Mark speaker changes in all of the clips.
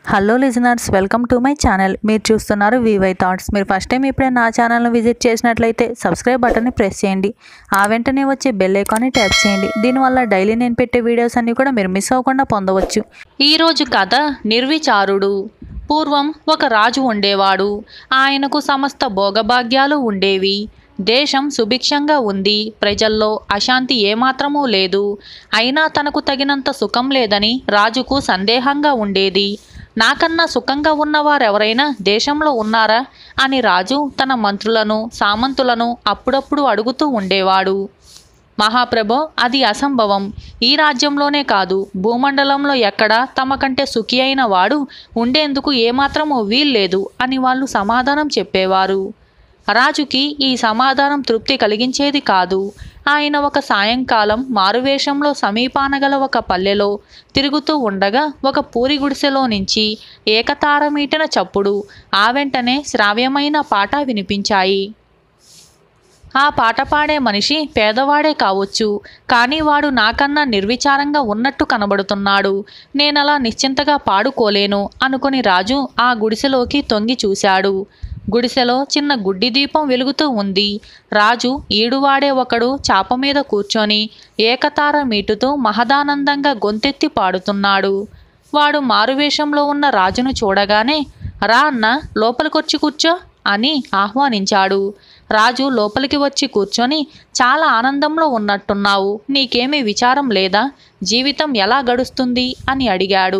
Speaker 1: hello listeners welcome to my channel మీరు చూస్తున్నారు VY thoughts మీరు ఫస్ట్ టైం ఇప్పుడే నా ఛానల్ను విజిట్ చేసినట్లయితే సబ్స్క్రైబ్ బటన్ని ప్రెస్ చేయండి ఆ వెంటనే వచ్చే బెల్ ఐకాన్ని ట్యాప్ చేయండి దీనివల్ల డైలీ నేను పెట్టే వీడియోస్ అన్నీ కూడా మీరు మిస్ అవ్వకుండా పొందవచ్చు
Speaker 2: ఈరోజు కథ నిర్విచారుడు పూర్వం ఒక రాజు ఉండేవాడు ఆయనకు సమస్త భోగభాగ్యాలు ఉండేవి దేశం సుభిక్షంగా ఉంది ప్రజల్లో అశాంతి ఏమాత్రమూ లేదు అయినా తనకు తగినంత సుఖం లేదని రాజుకు సందేహంగా ఉండేది నాకన్నా సుఖంగా ఉన్నవారెవరైనా దేశంలో ఉన్నారా అని రాజు తన మంత్రులను సామంతులను అప్పుడప్పుడు అడుగుతూ ఉండేవాడు మహాప్రభో అది అసంభవం ఈ రాజ్యంలోనే కాదు భూమండలంలో ఎక్కడా తమ కంటే సుఖి అయిన వాడు ఉండేందుకు ఏమాత్రమూ వీల్లేదు అని వాళ్ళు సమాధానం చెప్పేవారు రాజుకి ఈ సమాధానం తృప్తి కలిగించేది కాదు ఆయన ఒక సాయంకాలం మారువేషంలో సమీపాన గల ఒక పల్లెలో తిరుగుతూ ఉండగా ఒక పూరి గుడిసెలో నుంచి ఏకతారమీటిన చప్పుడు ఆ వెంటనే శ్రావ్యమైన పాట వినిపించాయి ఆ పాట పాడే మనిషి పేదవాడే కావచ్చు కానీ వాడు నాకన్నా నిర్విచారంగా ఉన్నట్టు కనబడుతున్నాడు నేనలా నిశ్చింతగా పాడుకోలేను అనుకుని రాజు ఆ గుడిసెలోకి తొంగి చూశాడు గుడిసెలో చిన్న గుడ్డి దీపం వెలుగుతూ ఉంది రాజు ఈడువాడే ఒకడు చాప మీద కూర్చొని ఏకతార మీటుతూ మహదానందంగా గొంతెత్తి పాడుతున్నాడు వాడు మారువేషంలో ఉన్న రాజును చూడగానే రా అన్న లోపలికొచ్చి కూర్చో అని ఆహ్వానించాడు రాజు లోపలికి వచ్చి కూర్చొని చాలా ఆనందంలో ఉన్నట్టున్నావు నీకేమీ విచారం లేదా జీవితం ఎలా గడుస్తుంది అని అడిగాడు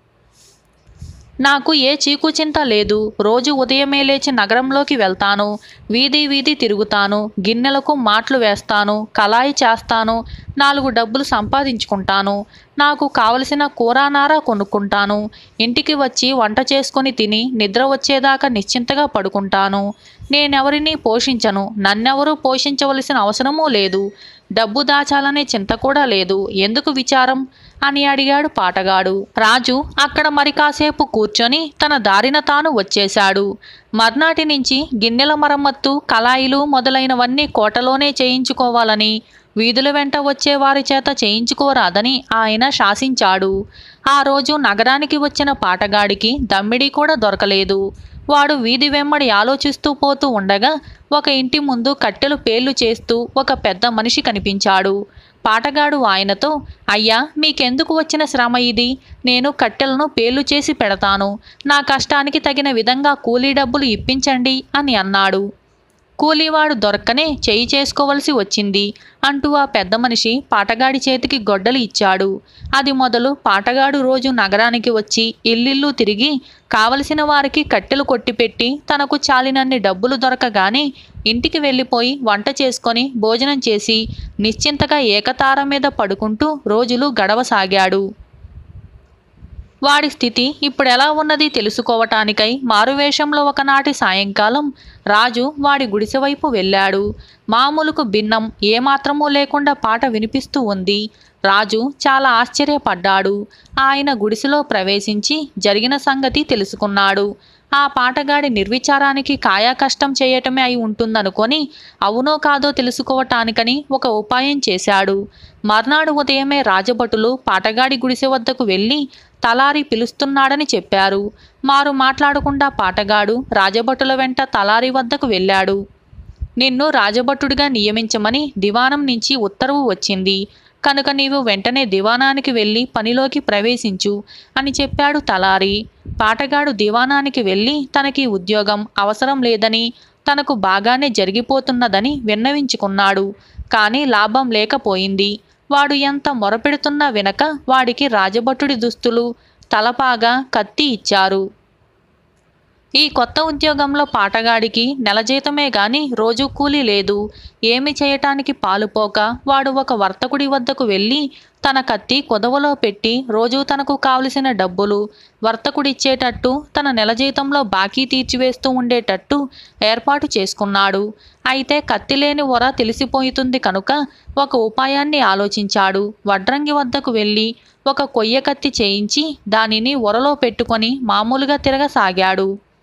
Speaker 2: నాకు ఏ చీకు చింత లేదు రోజు ఉదయమే లేచి నగరంలోకి వెళ్తాను వీధి వీధి తిరుగుతాను గిన్నెలకు మాటలు వేస్తాను కలాయి చేస్తాను నాలుగు డబ్బులు సంపాదించుకుంటాను నాకు కావలసిన కూరానార కొనుక్కుంటాను ఇంటికి వచ్చి వంట చేసుకొని తిని నిద్ర వచ్చేదాకా నిశ్చింతగా పడుకుంటాను నేనెవరిని పోషించను నన్నెవరూ పోషించవలసిన అవసరమూ లేదు డబ్బు దాచాలనే చింత కూడా లేదు ఎందుకు విచారం అని అడిగాడు పాటగాడు రాజు అక్కడ మరి కాసేపు కూర్చొని తన దారిన తాను వచ్చేశాడు మర్నాటి నుంచి గిన్నెల మరమ్మత్తు కళాయిలు మొదలైనవన్నీ కోటలోనే చేయించుకోవాలని వీధుల వెంట వచ్చే వారి చేత చేయించుకోరాదని ఆయన శాసించాడు ఆ రోజు నగరానికి వచ్చిన పాటగాడికి దమ్మిడి కూడా దొరకలేదు వాడు వీధి వెంబడి ఆలోచిస్తూ పోతూ ఉండగా ఒక ఇంటి ముందు కట్టెలు పేర్లు చేస్తూ ఒక పెద్ద మనిషి కనిపించాడు పాటగాడు ఆయనతో అయ్యా మీకెందుకు వచ్చిన శ్రమ ఇది నేను కట్టెలను పేర్లు చేసి పెడతాను నా కష్టానికి తగిన విధంగా కూలీ డబ్బులు ఇప్పించండి అని అన్నాడు కూలీవాడు దొరక్కనే చేయి చేసుకోవలసి వచ్చింది అంటూ ఆ పెద్ద మనిషి పాటగాడి చేతికి గొడ్డలు ఇచ్చాడు అది మొదలు పాటగాడు రోజు నగరానికి వచ్చి ఇల్లిల్లు తిరిగి కావలసిన వారికి కట్టెలు కొట్టిపెట్టి తనకు చాలినన్ని డబ్బులు దొరకగానే ఇంటికి వెళ్ళిపోయి వంట చేసుకొని భోజనం చేసి నిశ్చింతగా ఏకతార మీద పడుకుంటూ రోజులు గడవసాగాడు వాడి స్థితి ఇప్పుడు ఎలా ఉన్నది తెలుసుకోవటానికై మారువేషంలో ఒకనాటి సాయంకాలం రాజు వాడి గుడిసె వైపు వెళ్ళాడు మామూలుకు భిన్నం ఏమాత్రమూ లేకుండా పాట వినిపిస్తూ ఉంది రాజు చాలా ఆశ్చర్యపడ్డాడు ఆయన గుడిసెలో ప్రవేశించి జరిగిన సంగతి తెలుసుకున్నాడు ఆ పాటగాడి నిర్విచారానికి కాయా కష్టం చేయటమే అయి ఉంటుందనుకొని అవునో కాదో తెలుసుకోవటానికని ఒక ఉపాయం చేశాడు మర్నాడు ఉదయమే రాజభటులు పాటగాడి గుడిసె వద్దకు వెళ్ళి తలారి పిలుస్తున్నాడని చెప్పారు మారు మాట్లాడకుండా పాటగాడు రాజభటుల వెంట తలారి వద్దకు వెళ్ళాడు నిన్ను రాజభటుడిగా నియమించమని దివానం నుంచి ఉత్తర్వు వచ్చింది కనుక నీవు వెంటనే దివానానికి వెళ్ళి పనిలోకి ప్రవేశించు అని చెప్పాడు తలారి పాటగాడు దివానానికి వెళ్ళి తనకి ఉద్యోగం అవసరం లేదని తనకు బాగానే జరిగిపోతున్నదని విన్నవించుకున్నాడు కానీ లాభం లేకపోయింది వాడు ఎంత మొరపెడుతున్నా వినక వాడికి రాజభటుడి దుస్తులు తలపాగా కత్తి ఇచ్చారు ఈ కొత్త ఉద్యోగంలో పాటగాడికి నెల జీతమే గాని రోజు కూలీ లేదు ఏమి చేయటానికి పాలుపోక వాడు ఒక వర్తకుడి వద్దకు వెళ్ళి తన కత్తి కొదవలో పెట్టి రోజు తనకు కావలసిన డబ్బులు వర్తకుడిచ్చేటట్టు తన నెల జీతంలో బాకీ తీర్చివేస్తూ ఉండేటట్టు ఏర్పాటు చేసుకున్నాడు అయితే కత్తి లేని వర తెలిసిపోతుంది కనుక ఒక ఉపాయాన్ని ఆలోచించాడు వడ్రంగి వద్దకు వెళ్ళి ఒక కొయ్య కత్తి చేయించి దానిని ఒరలో పెట్టుకొని మామూలుగా తిరగసాగాడు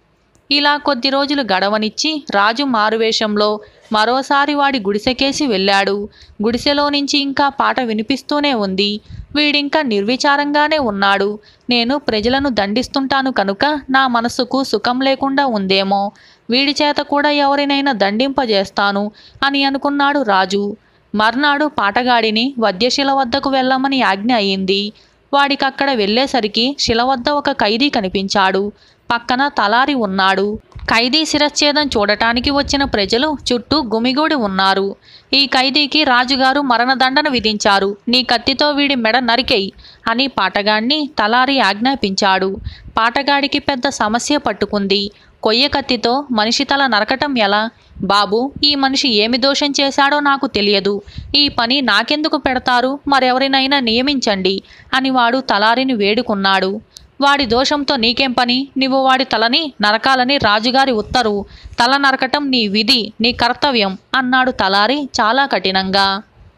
Speaker 2: ఇలా కొద్ది రోజులు గడవనిచ్చి రాజు మారువేషంలో మరోసారి వాడి గుడిసెకేసి వెళ్ళాడు గుడిసెలో నుంచి ఇంకా పాట వినిపిస్తూనే ఉంది వీడింకా నిర్విచారంగానే ఉన్నాడు నేను ప్రజలను దండిస్తుంటాను కనుక నా మనసుకు సుఖం లేకుండా ఉందేమో వీడి చేత కూడా ఎవరినైనా దండింపజేస్తాను అని అనుకున్నాడు రాజు మర్నాడు పాటగాడిని వద్యశిల వద్దకు వెళ్ళమని ఆజ్ఞ అయింది వాడికక్కడ వెళ్ళేసరికి శిల వద్ద ఒక ఖైదీ కనిపించాడు పక్కన తలారి ఉన్నాడు ఖైదీ శిరచ్ఛేదం చూడటానికి వచ్చిన ప్రజలు చుట్టూ గుమిగూడి ఉన్నారు ఈ ఖైదీకి రాజుగారు మరణదండన విధించారు నీ కత్తితో వీడి మెడ నరికేయి అని పాటగాడిని తలారి ఆజ్ఞాపించాడు పాటగాడికి పెద్ద సమస్య పట్టుకుంది కొయ్య కత్తితో మనిషి తల నరకటం ఎలా బాబు ఈ మనిషి ఏమి దోషం చేశాడో నాకు తెలియదు ఈ పని నాకెందుకు పెడతారు మరెవరినైనా నియమించండి అని వాడు తలారిని వేడుకున్నాడు వాడి దోషంతో నీకేం పని నువ్వు వాడి తలని నరకాలని రాజుగారి ఉత్తర్వు తల నరకటం నీ విధి నీ కర్తవ్యం అన్నాడు తలారి చాలా కఠినంగా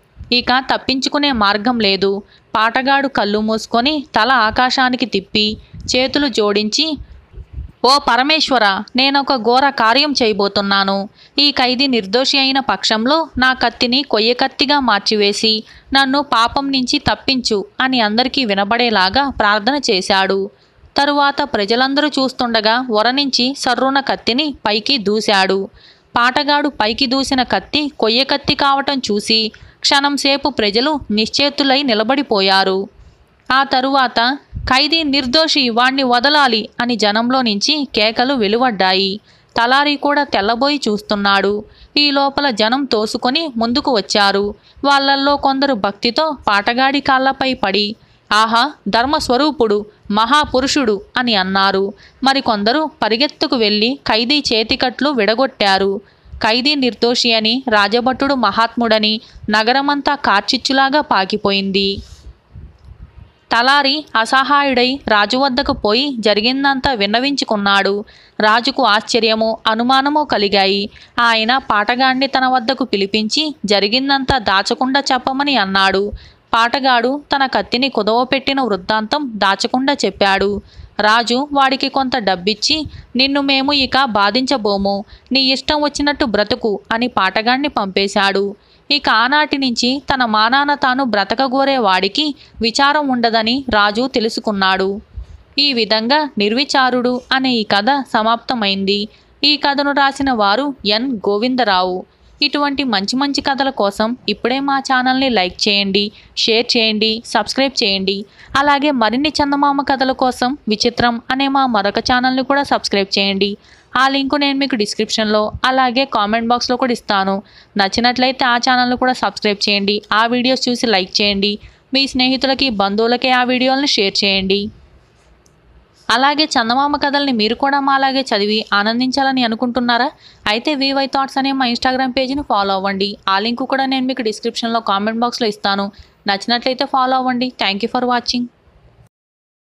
Speaker 2: ఇక తప్పించుకునే మార్గం లేదు పాటగాడు కళ్ళు మూసుకొని తల ఆకాశానికి తిప్పి చేతులు జోడించి ఓ పరమేశ్వర నేనొక ఘోర కార్యం చేయబోతున్నాను ఈ ఖైదీ నిర్దోషి అయిన పక్షంలో నా కత్తిని కొయ్య కత్తిగా మార్చివేసి నన్ను పాపం నుంచి తప్పించు అని అందరికీ వినబడేలాగా ప్రార్థన చేశాడు తరువాత ప్రజలందరూ చూస్తుండగా వర నుంచి సర్రున కత్తిని పైకి దూశాడు పాటగాడు పైకి దూసిన కత్తి కొయ్య కత్తి కావటం చూసి క్షణంసేపు ప్రజలు నిశ్చేతులై నిలబడిపోయారు ఆ తరువాత ఖైదీ నిర్దోషి వాణ్ణి వదలాలి అని జనంలో నుంచి కేకలు వెలువడ్డాయి తలారి కూడా తెల్లబోయి చూస్తున్నాడు ఈ లోపల జనం తోసుకొని ముందుకు వచ్చారు వాళ్ళల్లో కొందరు భక్తితో పాటగాడి కాళ్ళపై పడి ఆహా ధర్మస్వరూపుడు మహాపురుషుడు అని అన్నారు మరికొందరు పరిగెత్తుకు వెళ్ళి ఖైదీ చేతికట్లు విడగొట్టారు ఖైదీ నిర్దోషి అని రాజభటుడు మహాత్ముడని నగరమంతా కార్చిచ్చులాగా పాకిపోయింది తలారి అసహాయుడై రాజు వద్దకు పోయి జరిగిందంతా విన్నవించుకున్నాడు రాజుకు ఆశ్చర్యము అనుమానము కలిగాయి ఆయన పాటగాడిని తన వద్దకు పిలిపించి జరిగిందంతా దాచకుండా చెప్పమని అన్నాడు పాటగాడు తన కత్తిని కుదవపెట్టిన వృత్తాంతం దాచకుండా చెప్పాడు రాజు వాడికి కొంత డబ్బిచ్చి నిన్ను మేము ఇక బాధించబోము నీ ఇష్టం వచ్చినట్టు బ్రతుకు అని పాటగాడిని పంపేశాడు ఇక ఆనాటి నుంచి తన మానాన తాను బ్రతకగోరే వాడికి విచారం ఉండదని రాజు తెలుసుకున్నాడు ఈ విధంగా నిర్విచారుడు అనే ఈ కథ సమాప్తమైంది ఈ కథను రాసిన వారు ఎన్ గోవిందరావు ఇటువంటి మంచి మంచి కథల కోసం ఇప్పుడే మా ఛానల్ని లైక్ చేయండి షేర్ చేయండి సబ్స్క్రైబ్ చేయండి అలాగే మరిన్ని చందమామ కథల కోసం విచిత్రం అనే మా మరొక ఛానల్ని కూడా సబ్స్క్రైబ్ చేయండి ఆ లింకు నేను మీకు డిస్క్రిప్షన్లో అలాగే కామెంట్ బాక్స్లో కూడా ఇస్తాను నచ్చినట్లయితే ఆ ఛానల్ని కూడా సబ్స్క్రైబ్ చేయండి ఆ వీడియోస్ చూసి లైక్ చేయండి మీ స్నేహితులకి బంధువులకి ఆ వీడియోలను షేర్ చేయండి అలాగే చందమామ కథల్ని మీరు కూడా మా అలాగే చదివి ఆనందించాలని అనుకుంటున్నారా అయితే వీవై థాట్స్ అనే మా ఇన్స్టాగ్రామ్ పేజీని ఫాలో అవ్వండి ఆ లింక్ కూడా నేను మీకు డిస్క్రిప్షన్లో కామెంట్ బాక్స్లో ఇస్తాను నచ్చినట్లయితే ఫాలో అవ్వండి థ్యాంక్ యూ ఫర్ వాచింగ్